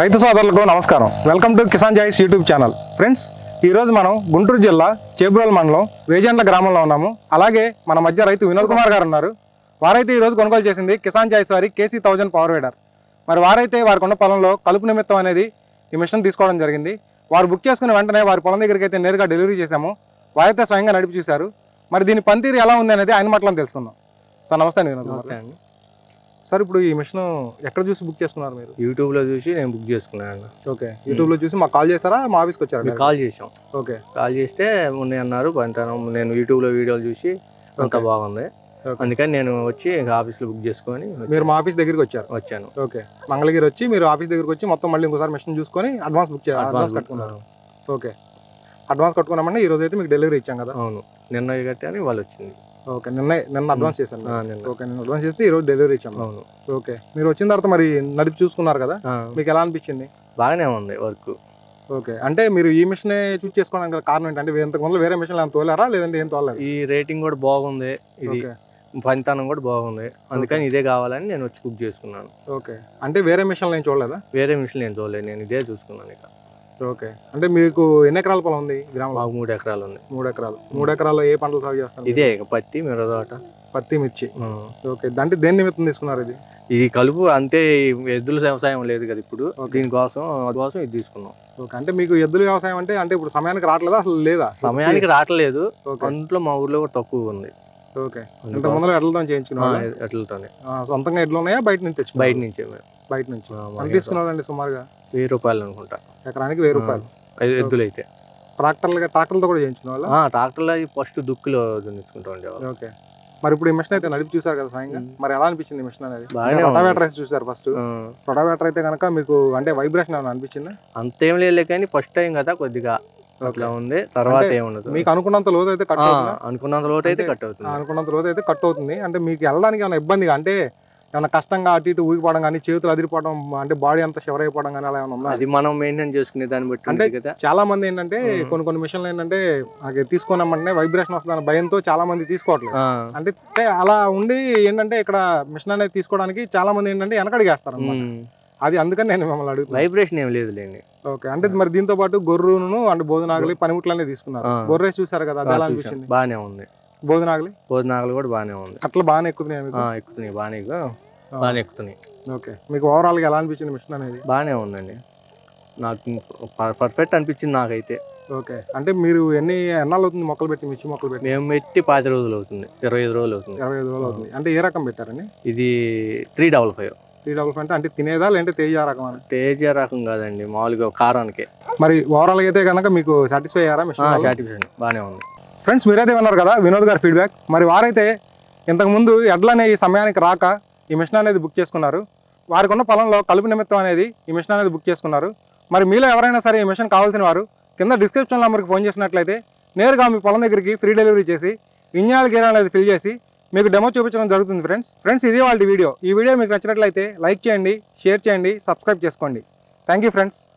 రైతు సోదరులకు నమస్కారం వెల్కమ్ టు కిసాన్ జాయిస్ యూట్యూబ్ ఛానల్ ఫ్రెండ్స్ ఈరోజు మనం గుంటూరు జిల్లా చేబ్రోల్ మండలం వేజెండ్ల గ్రామంలో ఉన్నాము అలాగే మన మధ్య రైతు వినోద్ కుమార్ గారు ఉన్నారు వారైతే ఈరోజు కొనుగోలు చేసింది కిసాన్ జాయిస్ వారి కేసీ థౌజండ్ పవర్ వేడర్ మరి వారైతే వారికి ఉన్న పొలంలో కలుపు నిమిత్తం అనేది ఈ మిషన్ తీసుకోవడం జరిగింది వారు బుక్ చేసుకున్న వెంటనే వారి పొలం దగ్గరికి అయితే నేరుగా డెలివరీ చేశాము వారైతే స్వయంగా నడిపి చూశారు మరి దీని పనితీరు ఎలా ఉంది అనేది ఆయన మాటలను తెలుసుకుందాం సార్ నమస్తే అండి వినోద్ కుమార్ నమస్తే అండి సార్ ఇప్పుడు ఈ మిషన్ ఎక్కడ చూసి బుక్ చేసుకున్నారు మీరు యూట్యూబ్లో చూసి నేను బుక్ చేసుకున్నాను ఓకే యూట్యూబ్లో చూసి మాకు కాల్ చేశారా మా ఆఫీస్కి వచ్చారా మీకు కాల్ చేసాం ఓకే కాల్ చేస్తే ఉన్నాయి అన్నారు పంటాను నేను యూట్యూబ్లో వీడియోలు చూసి అంత Okay. బాగుంది Okay. అందుకని నేను వచ్చి ఇంకా ఆఫీస్లో బుక్ చేసుకొని మీరు మా ఆఫీస్ దగ్గరికి వచ్చారు వచ్చాను ఓకే మంగళగిరి వచ్చి మీరు ఆఫీస్ దగ్గరికి వచ్చి మొత్తం మళ్ళీ ఇంకోసారి మిషన్ చూసుకొని అడ్వాన్స్ బుక్ చేయాలి అడ్వాన్స్ అడ్వాన్స్ కట్టుకున్నారు ఓకే అడ్వాన్స్ కట్టుకున్నామంటే ఈ రోజు అయితే మీకు డెలివరీ ఇచ్చాం కదా అవును నిన్న కట్టాను వాళ్ళు వచ్చింది ఓకే నిన్న నిన్న అడ్వాన్స్ చేశాను ఆ, నిన్న ఓకే నేను అడ్వాన్స్ చేస్తే ఈ రోజు డెలివరీ ఇచ్చాము అవును ఓకే మీరు వచ్చిన తర్వాత మరి నడిపి చూసుకున్నారు కదా ఆ, మీకు ఎలా అనిపించింది బాగానే ఉంది వర్క్ ఓకే అంటే మీరు ఈ మిషన్ చూస్ చేసుకోవడానికి గల కారణం ఏంటంటే ఇంతకు ముందు వేరే మిషన్ ఏమైనా తోలారా లేదంటే ఏం తోలలేదు ఈ రేటింగ్ కూడా బాగుంది ఇది ఓకే పనితనం కూడా బాగుంది అందుకని ఇదే కావాలని నేను వచ్చి బుక్ చేసుకున్నాను ఓకే అంటే వేరే మిషన్లు ఏం చూడలేదా వేరే మిషన్ నేను చూడలేదు నేను ఇదే చూసుకున్నాను ఇక ఓకే అంటే మీకు ఎన్ని ఎకరాల పొలం ఉంది ఈ గ్రామంలో మాకు మూడు ఎకరాలు ఉంది మూడు ఎకరాలు మూడు ఎకరాల్లో ఏ పంటలు సాగు చేస్తారు ఇదే ఇక పత్తి మిరదోట పత్తి మిర్చి ఓకే అంటే దేని నిమిత్తం తీసుకున్నారు ఇది ఇది కలుపు అంటే ఎద్దుల వ్యవసాయం లేదు కదా ఇప్పుడు Okay. దీనికోసం అందుకోసం ఇది తీసుకున్నాం ఓకే అంటే మీకు ఎద్దుల వ్యవసాయం అంటే అంటే ఇప్పుడు సమయానికి రావట్లేదా అసలు లేదా సమయానికి రావట్లేదు ఓకే అందులో మా ఊర్లో కూడా తక్కువ ఉంది ఓకే ఇంత ముందు ఎడ్లతో చేయించుకున్నారు ఎట్లతోనే సొంతంగా ఎడ్లు ఉన్నాయా బయట నుంచి తెచ్చుకున్నారా? బయట నుంచే మేము. బయట నుంచి ఆ, ఎంత మాకు తీసుకున్నారండి సుమారుగా వెయ్యి రూపాయలు అనుకుంటా ఎకరానికి వెయ్యి రూపాయలు ఐదు ఎద్దులు అయితే ట్రాక్టర్లు ట్రాక్టర్లతో కూడా చేయించుకున్న వాళ్ళ ఆ, ట్రాక్టర్లో ఫస్ట్ దుక్కులో దున్నించుకుంటా ఉండేవాళ్ళు ఓకే మరి ఇప్పుడు ఈ మిషన్ అయితే నడిపి చూసారు కదా స్వయంగా మ్మ్. మరి ఎలా అనిపించింది ఈ మిషన్ అనేది బాగానే ఉంది. రొటావేటర్ అయితే చూసారు ఫస్ట్ ఆ, రొటావేటర్ అయితే కనుక మీకు అంటే వైబ్రేషన్ ఏమైనా అనిపించిందా అంతేం లేదు కానీ ఫస్ట్ టైం కదా కొద్దిగా అట్లా ఉంది తర్వాత అంటే ఏముండదు మీకు అనుకున్నంత లోతు అయితే కట్ ఆ, అవుతుందా అనుకున్నంత లోటు అయితే అంటే- కట్ అవుతుంది అనుకున్నంత రోజు అయితే కట్ అవుతుంది అంటే మీకు వెళ్ళడానికి ఏమైనా ఇబ్బందిగా అంటే ఏమైనా కష్టంగా అటు ఇటు ఊగిపోవడం కానీ చేతులు అదిరిపోవడం అంటే బాడీ అంతా షవర్ అయిపోవడం కానీ అలా ఏమైనా ఉందా అది మనం మెయింటైన్ చేసుకునే దాన్ని బట్టి అంటే ఉంటుంది కదా చాలా మంది ఏంటంటే మ్మ్. కొన్ని కొన్ని మిషన్లు ఏంటంటే నాకు తీసుకున్నామంటే వైబ్రేషన్ వస్తుందని భయంతో చాలా మంది తీసుకోవట్లేదు ఆ, అంటే తే- అలా ఉండి ఏంటంటే ఇక్కడ మిషన్ అనేది తీసుకోవడానికి చాలా మంది ఏంటంటే వెనకడిగేస్తారు అనమాట ఉమ్. అది అందుకని నేను మిమ్మల్ని అడుగుతున్నాను వైబ్రేషన్ ఏం లేదు లేండి ఓకే అంటే మరి దీంతో పాటు గొర్రును అంటే బోధనాగలి పనిముట్లు అనేది తీసుకున్నారు ఆ. గొర్రె చూసారు కదా అది ఎలా చూసాను అనిపించింది బాగానే ఉంది బోధనాగలి భోజనాలు కూడా బాగానే ఉంది అట్లా బాగానే ఎక్కుతున్నాయి మీకు ఆ, ఎక్కుతున్నాయి బాగానే బాగానే ఎక్కుతున్నాయి ఓకే మీకు ఓవరాల్ గా ఎలా అనిపించింది మిషన్ అనేది బాగానే ఉందండి నాకు ప- పర్ఫెక్ట్ అనిపించింది నాకైతే ఓకే అంటే మీరు ఎన్ని ఎన్నాళ్ళు అవుతుంది మొక్కలు పెట్టి మిర్చి మొక్కలు పెట్టి మేము పెట్టి పాతి రోజులు అవుతుంది ఇరవై ఐదు రోజులు అవుతుంది ఇరవై ఐదు రోజులు అవుతుంది అంటే ఏ రకం పెట్టారండి ఇది three double five three double five అంటే అంటే తినేదా లేదంటే తేజ రకం అని తేజ రకం కాదండి మామూలుగా కారానికే మరి ఓవరాల్ గా అయితే కనుక మీకు సాటిస్ఫై అయ్యారా మిషన్ వల్ల? సాటిస్ఫాక్షన్ బాగానే ఉంది ఫ్రెండ్స్ మీరైతే విన్నారు కదా వినోద్ గారి ఫీడ్బ్యాక్ మరి వారైతే ఇంతకుముందు ఎడ్లనే ఈ సమయానికి రాక ఈ మిషన్ అనేది బుక్ చేసుకున్నారు వారికి ఉన్న పొలంలో కలుపు నిమిత్తం అనేది ఈ మిషన్ అనేది బుక్ చేసుకున్నారు మరి మీలో ఎవరైనా సరే ఈ మిషన్ కావాల్సిన వారు కింద డిస్క్రిప్షన్ నెంబర్కి ఫోన్ చేసినట్లయితే నేరుగా మీ పొలం దగ్గరికి ఫ్రీ డెలివరీ చేసి ఇంజనాల గేర్ అనేది ఫిల్ చేసి మీకు డెమో చూపించడం జరుగుతుంది ఫ్రెండ్స్ ఫ్రెండ్స్ ఇది వాళ్ళ వీడియో ఈ వీడియో మీకు నచ్చినట్లయితే లైక్ చేయండి షేర్ చేయండి సబ్స్క్రైబ్ చేసుకోండి థ్యాంక్ యూ ఫ్రెండ్స్